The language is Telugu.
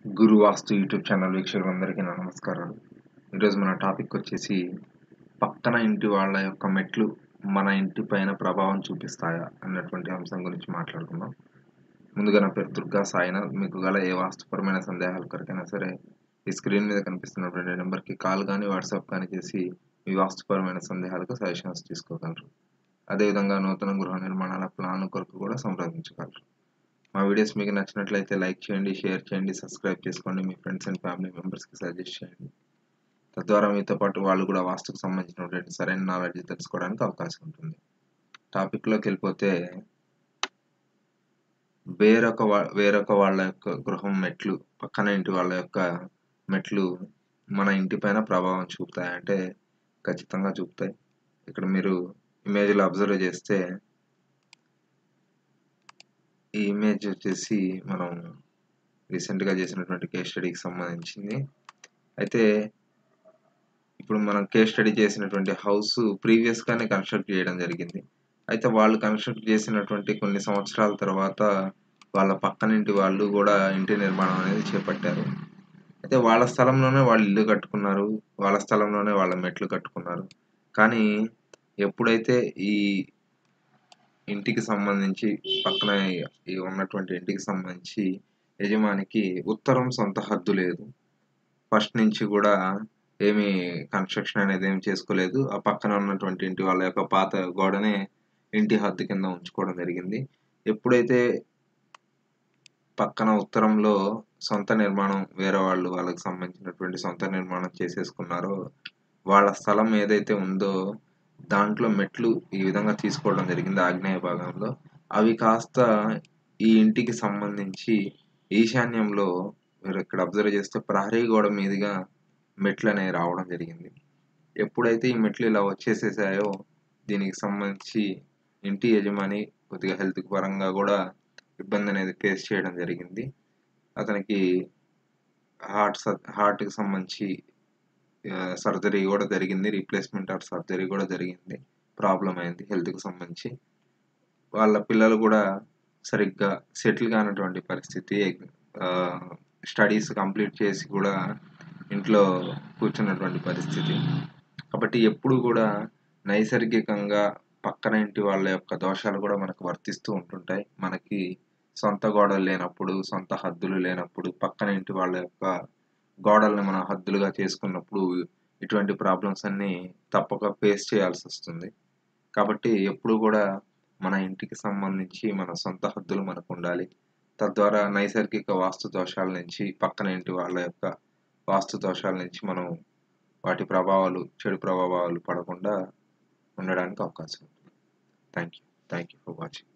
గురు వాస్తు యూట్యూబ్ ఛానల్ వీక్షకులందరికీ నా నమస్కారాలు ఈరోజు మన టాపిక్ వచ్చేసి పక్కన ఇంటి వాళ్ళ యొక్క మెట్లు మన ఇంటి పైన ప్రభావం చూపిస్తాయా అన్నటువంటి అంశం గురించి మాట్లాడుకుందాం ముందుగా నా పేరు దుర్గా సాయినాథ్ మీకు గల ఏ వాస్తుపరమైన సందేహాలు కొరకైనా సరే ఈ స్క్రీన్ మీద కనిపిస్తున్నటువంటి నెంబర్కి కాల్ కానీ వాట్సాప్ కానీ చేసి మీ వాస్తుపరమైన సందేహాలకు సజెషన్స్ తీసుకోగలరు అదేవిధంగా నూతన గృహ నిర్మాణాల ప్లాన్ కొరకు కూడా సంప్రదించగలరు మా వీడియోస్ మీకు నచ్చినట్లయితే లైక్ చేయండి షేర్ చేయండి సబ్స్క్రైబ్ చేసుకోండి మీ ఫ్రెండ్స్ అండ్ ఫ్యామిలీ మెంబర్స్కి సజెస్ట్ చేయండి తద్వారా మీతో పాటు వాళ్ళు కూడా వాస్తుకు సంబంధించినటువంటి సరైన నాలెడ్జ్ తెలుసుకోవడానికి అవకాశం ఉంటుంది టాపిక్లోకి వెళ్ళిపోతే వేరొక వా- వేరొక వాళ్ళ యొక్క గృహం మెట్లు పక్కన ఇంటి వాళ్ళ యొక్క మెట్లు మన ఇంటి పైన ప్రభావం చూపుతాయి అంటే ఖచ్చితంగా చూపుతాయి ఇక్కడ మీరు ఇమేజ్లో అబ్జర్వ్ చేస్తే ఈ ఇమేజ్ వచ్చేసి మనం రీసెంట్గా చేసినటువంటి కేస్ స్టడీకి సంబంధించింది అయితే ఇప్పుడు మనం కేస్ స్టడీ చేసినటువంటి హౌస్ ప్రీవియస్గానే కన్స్ట్రక్ట్ చేయడం జరిగింది అయితే వాళ్ళు కన్స్ట్రక్ట్ చేసినటువంటి కొన్ని సంవత్సరాల తర్వాత వాళ్ళ పక్కనింటి వాళ్ళు కూడా ఇంటి నిర్మాణం అనేది చేపట్టారు అయితే వాళ్ళ స్థలంలోనే వాళ్ళు ఇల్లు కట్టుకున్నారు వాళ్ళ స్థలంలోనే వాళ్ళ మెట్లు కట్టుకున్నారు కానీ ఎప్పుడైతే ఈ ఇంటికి సంబంధించి పక్కన ఈ ఉన్నటువంటి ఇంటికి సంబంధించి యజమానికి ఉత్తరం సొంత హద్దు లేదు ఫస్ట్ నుంచి కూడా ఏమి కన్స్ట్రక్షన్ అనేది ఏమి చేసుకోలేదు ఆ పక్కన ఉన్నటువంటి ఇంటి వాళ్ళ యొక్క పాత గోడనే ఇంటి హద్దు కింద ఉంచుకోవడం జరిగింది ఎప్పుడైతే పక్కన ఉత్తరంలో సొంత నిర్మాణం వేరే వాళ్ళు వాళ్ళకి సంబంధించినటువంటి సొంత నిర్మాణం చేసేసుకున్నారో వాళ్ళ స్థలం ఏదైతే ఉందో దాంట్లో మెట్లు ఈ విధంగా తీసుకోవడం జరిగింది ఆగ్నేయ భాగంలో అవి కాస్త ఈ ఇంటికి సంబంధించి ఈశాన్యంలో మీరు ఇక్కడ అబ్జర్వ్ చేస్తే ప్రహరీ గోడ మీదుగా మెట్లు అనేవి రావడం జరిగింది ఎప్పుడైతే ఈ మెట్లు ఇలా వచ్చేసేసాయో దీనికి సంబంధించి ఇంటి యజమాని కొద్దిగా హెల్త్ పరంగా కూడా ఇబ్బంది అనేది ఫేస్ చేయడం జరిగింది అతనికి హార్ట్ హార్ట్కి సంబంధించి సర్జరీ కూడా జరిగింది రీప్లేస్మెంట్ ఆఫ్ సర్జరీ కూడా జరిగింది ప్రాబ్లం అయింది హెల్త్కి సంబంధించి వాళ్ళ పిల్లలు కూడా సరిగ్గా సెటిల్ కానటువంటి పరిస్థితి స్టడీస్ కంప్లీట్ చేసి కూడా ఇంట్లో కూర్చున్నటువంటి పరిస్థితి కాబట్టి ఎప్పుడు కూడా నైసర్గికంగా పక్కన ఇంటి వాళ్ళ యొక్క దోషాలు కూడా మనకు వర్తిస్తూ ఉంటుంటాయి మనకి సొంత గోడలు లేనప్పుడు సొంత హద్దులు లేనప్పుడు పక్కన ఇంటి వాళ్ళ యొక్క గోడల్ని మనం హద్దులుగా చేసుకున్నప్పుడు ఇటువంటి ప్రాబ్లమ్స్ అన్నీ తప్పక ఫేస్ చేయాల్సి వస్తుంది కాబట్టి ఎప్పుడు కూడా మన ఇంటికి సంబంధించి మన సొంత హద్దులు మనకు ఉండాలి తద్వారా నైసర్గిక వాస్తు దోషాల నుంచి పక్కన ఇంటి వాళ్ళ యొక్క వాస్తు దోషాల నుంచి మనం వాటి ప్రభావాలు చెడు ప్రభావాలు పడకుండా ఉండడానికి అవకాశం ఉంటుంది thank you thank you for watching